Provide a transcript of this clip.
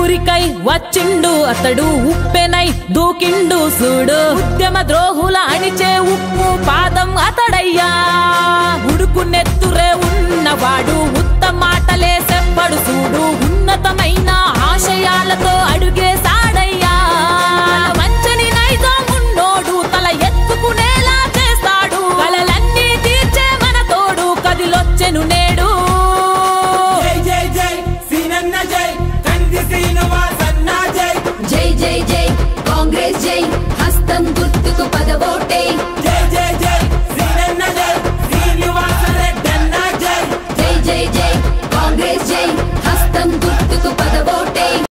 ఊరికై వచ్చిండు అతడు ఉప్పెనై దూకిండు సూడు ఉద్యమ ద్రోహుల అణిచే ఉప్పు పాదం అతడయ్యా ఉడుకు నెత్తురే ఉన్నవాడు